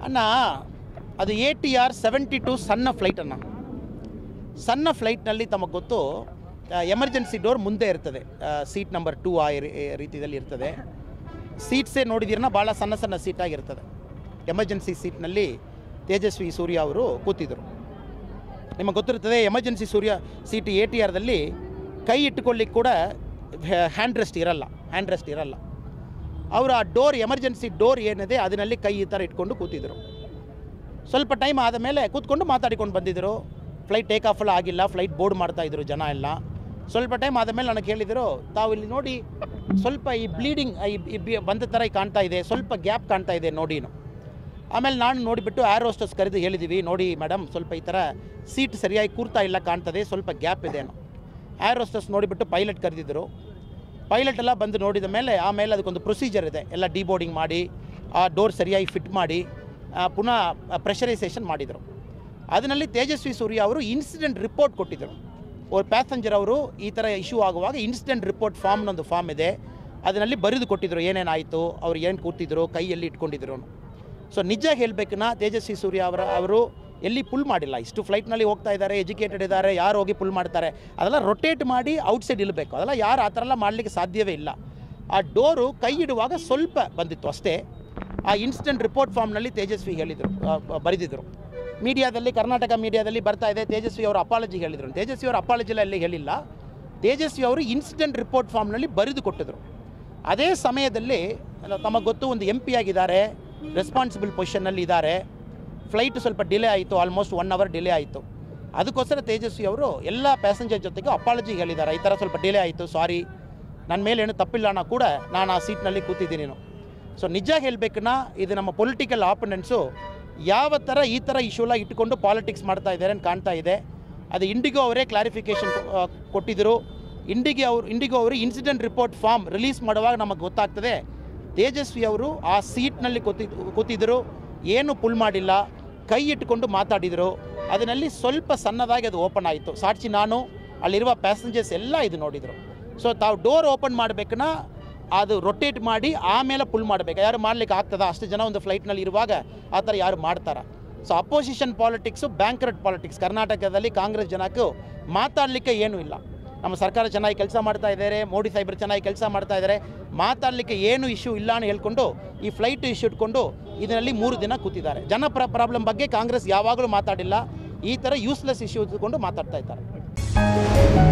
ಅಣ್ಣ ಅದು A T R seventy two ಸಣ್ಣ ಫ್ಲೈಟ್ ಅಣ್ಣ ಸಣ್ಣ ಫ್ಲೈಟ್ನಲ್ಲಿ ತಮಗೆ ಗೊತ್ತು ಎಮರ್ಜೆನ್ಸಿ ಡೋರ್ ಮುಂದೆ ಇರ್ತದೆ ಸೀಟ್ ನಂಬರ್ ಟೂ ಆ ರೀ- ರೀತಿಯಲ್ಲಿ ಇರ್ತದೆ ಸೀಟ್ಸೇ ನೋಡಿದಿರನ್ನ ಭಾಳ ಸಣ್ಣ ಸಣ್ಣ ಸೀಟಾಗಿರ್ತದೆ ಎಮರ್ಜೆನ್ಸಿ ಸೀಟ್ನಲ್ಲಿ ತೇಜಸ್ವಿ ಸೂರ್ಯ ಅವರು ಕೂತಿದ್ದರು ನಿಮಗೆ ಗೊತ್ತಿರ್ತದೆ emergency Surya seat A T ಆರ್ದಲ್ಲಿ ಕೈ ಇಟ್ಟುಕೊಳ್ಳಿಕ್ಕೆ ಕೂಡ ಹ್ಯಾಂಡ್ ರೆಸ್ಟ್ ಇರಲ್ಲ ಹ್ಯಾಂಡ್ ರೆಸ್ಟ್ ಇರಲ್ಲ ಅವರು ಆ ಡೋರ್ ಎಮರ್ಜೆನ್ಸಿ ಡೋರ್ ಏನಿದೆ ಅದರಲ್ಲಿ ಕೈ ಈ ಥರ ಇಟ್ಕೊಂಡು ಕೂತಿದ್ರು ಸ್ವಲ್ಪ ಟೈಮ್ ಆದ ಮೇಲೆ ಕೂತ್ಕೊಂಡು ಮಾತಾಡಿಕೊಂಡು ಬಂದಿದ್ದರು ಫ್ಲೈಟ್ ಟೇಕ್ ಆಫ್ ಎಲ್ಲ ಆಗಿಲ್ಲ ಫ್ಲೈಟ್ ಬೋರ್ಡ್ ಮಾಡ್ತಾಯಿದ್ರು ಜನ ಎಲ್ಲ ಸ್ವಲ್ಪ ಟೈಮ್ ಆದ ಮೇಲೆ ನನಗೆ ಹೇಳಿದರು ತಾವು ಇಲ್ಲಿ ನೋಡಿ ಸ್ವಲ್ಪ ಈ ಬ್ಲೀಡಿಂಗ್ ಈ ಬಿ- ಬಂದ ಥರ ಈ ಕಾಣ್ತಾ ಇದೆ ಸ್ವಲ್ಪ ಗ್ಯಾಪ್ ಕಾಣ್ತಾ ಇದೆ ನೋಡಿನು ಆಮೇಲೆ ನಾನು ನೋಡಿಬಿಟ್ಟು ಏರ್ ಹೋಸ್ಟಸ್ ಕರೆದು ಹೇಳಿದ್ದೀವಿ ನೋಡಿ ಮೇಡಮ್ ಸ್ವಲ್ಪ ಈ ಥರ ಸೀಟ್ ಸರಿಯಾಗಿ ಕೂರ್ತಾ ಇಲ್ಲ ಕಾಣ್ತದೆ ಸ್ವಲ್ಪ ಗ್ಯಾಪ್ ಇದೆ ಏನೋ ಏರ್ ಹೋಸ್ಟಸ್ ನೋಡಿಬಿಟ್ಟು ಪೈಲಟ್ ಕರೆದಿದ್ದರು ಪೈಲಟ್ ಎಲ್ಲ ಬಂದು ನೋಡಿದ ಮೇಲೆ ಆಮೇಲೆ ಅದಕ್ಕೊಂದು ಪ್ರೊಸೀಜರ್ ಇದೆ ಎಲ್ಲ ಡಿಬೋರ್ಡಿಂಗ್ ಮಾಡಿ ಆ ಡೋರ್ ಸರಿಯಾಗಿ ಫಿಟ್ ಮಾಡಿ ಆ, ಪುನಃ ಪ್ರೆಷರೈಸೇಷನ್ ಮಾಡಿದರು ಅದರಲ್ಲಿ ತೇಜಸ್ವಿ ಸೂರ್ಯ ಅವರು ಇನ್ಸಿಡೆಂಟ್ ರಿಪೋರ್ಟ್ ಕೊಟ್ಟಿದ್ದರು ಅವ್ರ ಪ್ಯಾಸೆಂಜರ್ ಅವರು ಈ ಥರ ಇಶ್ಯೂ ಆಗುವಾಗ ಇನ್ಸಿಡೆಂಟ್ ರಿಪೋರ್ಟ್ ಫಾರ್ಮ್ನೊಂದು ಫಾರ್ಮ್ ಇದೆ ಅದರಲ್ಲಿ ಬರೆದು ಕೊಟ್ಟಿದ್ದರು ಏನೇನಾಯಿತು ಅವ್ರು ಏನು ಕೂತಿದ್ರು ಕೈಯಲ್ಲಿ ಇಟ್ಕೊಂಡಿದ್ರು ಸೊ ನಿಜ ಹೇಳಬೇಕನ್ನ ತೇಜಸ್ವಿ ಸೂರ್ಯ ಅವರ ಅವರು ಎಲ್ಲಿ ಪುಲ್ ಮಾಡಿಲ್ಲ ಇಷ್ಟು ಫ್ಲೈಟ್ನಲ್ಲಿ ಹೋಗ್ತಾ ಇದ್ದಾರೆ ಎಜುಕೇಟೆಡ್ ಇದ್ದಾರೆ ಯಾರು ಹೋಗಿ ಪುಲ್ ಮಾಡ್ತಾರೆ ಅದೆಲ್ಲ ರೊಟೇಟ್ ಮಾಡಿ ಔಟ್ಸೈಡ್ ಇಲ್ಲಬೇಕು ಅದೆಲ್ಲ ಯಾರು ಆ ಥರ ಎಲ್ಲ ಮಾಡಲಿಕ್ಕೆ ಸಾಧ್ಯವೇ ಇಲ್ಲ ಆ ಡೋರು ಕೈ ಇಡುವಾಗ ಸ್ವಲ್ಪ ಬಂದಿತ್ತು ಅಷ್ಟೇ ಆ ಇನ್ಸಿಡೆಂಟ್ ರಿಪೋರ್ಟ್ ಫಾರ್ಮ್ನಲ್ಲಿ ತೇಜಸ್ವಿ ಹೇಳಿದರು ಬರೆದಿದ್ದರು ಮೀಡಿಯಾದಲ್ಲಿ ಕರ್ನಾಟಕ ಮೀಡಿಯಾದಲ್ಲಿ ಬರ್ತಾ ಇದೆ ತೇಜಸ್ವಿ ಅವರು ಅಪಾಲಜಿ ಹೇಳಿದರು ತೇಜಸ್ವಿ ಅವರು ಅಪಾಲಜಿ ಎಲ್ಲ ಎಲ್ಲಿ ಹೇಳಿಲ್ಲ ತೇಜಸ್ವಿ ಅವರು ಇನ್ಸಿಡೆಂಟ್ ರಿಪೋರ್ಟ್ ಫಾರ್ಮ್ನಲ್ಲಿ ಬರೆದು ಕೊಟ್ಟಿದ್ರು ಅದೇ ಸಮಯದಲ್ಲಿ ತಮಗೆ ಗೊತ್ತು ಒಂದು ಎಂ ಪಿ ಆಗಿದ್ದಾರೆ ರೆಸ್ಪಾನ್ಸಿಬಲ್ ಪೊಸಿಷನ್ನಲ್ಲಿ ಇದ್ದಾರೆ ಫ್ಲೈಟ್ ಸ್ವಲ್ಪ ಡಿಲೇ ಆಯಿತು ಆಲ್ಮೋಸ್ಟ್ ಒನ್ ಅವರ್ ಡಿಲೇ ಆಯಿತು ಅದಕ್ಕೋಸ್ಕರ ತೇಜಸ್ವಿ ಅವರು ಎಲ್ಲ ಪ್ಯಾಸೆಂಜರ್ ಜೊತೆಗೆ ಅಪಾಲಜಿ ಹೇಳಿದ್ದಾರೆ ಈ ಥರ ಸ್ವಲ್ಪ ಡಿಲೇ ಆಯಿತು ಸಾರಿ ನನ್ನ ಮೇಲೆ ಏನು ತಪ್ಪಿಲ್ಲ ಅನ್ನೋ ಕೂಡ ನಾನು ಆ ಸೀಟ್ನಲ್ಲಿ ಕೂತಿದ್ದೀನಿ ಸೊ ನಿಜ ಹೇಳಬೇಕನ್ನ ಇದು ನಮ್ಮ ಪೊಲಿಟಿಕಲ್ ಆಪೊನೆಂಟ್ಸು ಯಾವ ಥರ ಈ ಥರ ಇಶ್ಯೂಲ ಇಟ್ಕೊಂಡು ಪಾಲಿಟಿಕ್ಸ್ ಮಾಡ್ತಾ ಇದ್ದಾರೆ ಅಂತ ಕಾಣ್ತಾ ಇದೆ ಅದು ಇಂಡಿಗೋ ಅವರೇ ಕ್ಲಾರಿಫಿಕೇಷನ್ ಕೊಟ್ಟಿದ್ದರು ಇಂಡಿಗೆ ಅವರು ಇಂಡಿಗೋ ಅವರು ಇನ್ಸಿಡೆಂಟ್ ರಿಪೋರ್ಟ್ ಫಾರ್ಮ್ ರಿಲೀಸ್ ಮಾಡುವಾಗ ನಮಗೆ ಗೊತ್ತಾಗ್ತದೆ ತೇಜಸ್ವಿ ಅವರು ಆ ಸೀಟ್ನಲ್ಲಿ ಕೂತಿ ಕೂತಿದ್ದರು ಏನು ಪುಲ್ ಮಾಡಿಲ್ಲ ಕೈ ಇಟ್ಕೊಂಡು ಮಾತಾಡಿದರು ಅದರಲ್ಲಿ ಸ್ವಲ್ಪ ಸಣ್ಣದಾಗಿ ಅದು ಓಪನ್ ಆಯಿತು ಸಾಕ್ಷಿ ನಾನು ಅಲ್ಲಿರುವ ಪ್ಯಾಸೆಂಜರ್ಸ್ ಎಲ್ಲ ಇದು ನೋಡಿದರು ಸೊ ತಾವು ಡೋರ್ ಓಪನ್ ಮಾಡಬೇಕನ್ನ ಅದು ರೊಟೇಟ್ ಮಾಡಿ ಆಮೇಲೆ ಪುಲ್ ಮಾಡಬೇಕು ಯಾರು ಮಾಡ್ಲಿಕ್ಕೆ ಆಗ್ತದ ಅಷ್ಟು ಜನ ಒಂದು ಫ್ಲೈಟ್ನಲ್ಲಿ ಇರುವಾಗ ಆ ಥರ ಯಾರು ಮಾಡ್ತಾರ so opposition politics bankrupt politics ಕರ್ನಾಟಕದಲ್ಲಿ ಕಾಂಗ್ರೆಸ್ ಜನಕ್ಕೂ ಮಾತಾಡಲಿಕ್ಕೆ ಏನೂ ಇಲ್ಲ ನಮ್ಮ ಸರ್ಕಾರ ಚೆನ್ನಾಗಿ ಕೆಲಸ ಮಾಡ್ತಾ ಇದ್ದಾರೆ ಮೋದಿ ಸಾಹೇಬರು ಚೆನ್ನಾಗಿ ಕೆಲಸ ಮಾಡ್ತಾ ಇದ್ದಾರೆ ಮಾತಾಡಲಿಕ್ಕೆ ಏನು ಇಶ್ಯೂ ಇಲ್ಲ ಅಂತ ಹೇಳ್ಕೊಂಡು ಈ ಫ್ಲೈಟ್ ಇಶ್ಯೂ ಇಟ್ಕೊಂಡು ಇದರಲ್ಲಿ ಮೂರು ದಿನ ಕೂತಿದ್ದಾರೆ ಜನ ಪ್ರ ಪ್ರಾಬ್ಲಮ್ ಬಗ್ಗೆ ಕಾಂಗ್ರೆಸ್ ಯಾವಾಗಲೂ ಮಾತಾಡಿಲ್ಲ ಈ ಥರ ಯೂಸ್ಲೆಸ್ ಇಶ್ಯೂ ಇಟ್ಕೊಂಡು ಮಾತಾಡ್ತಾ ಇದ್ದಾರೆ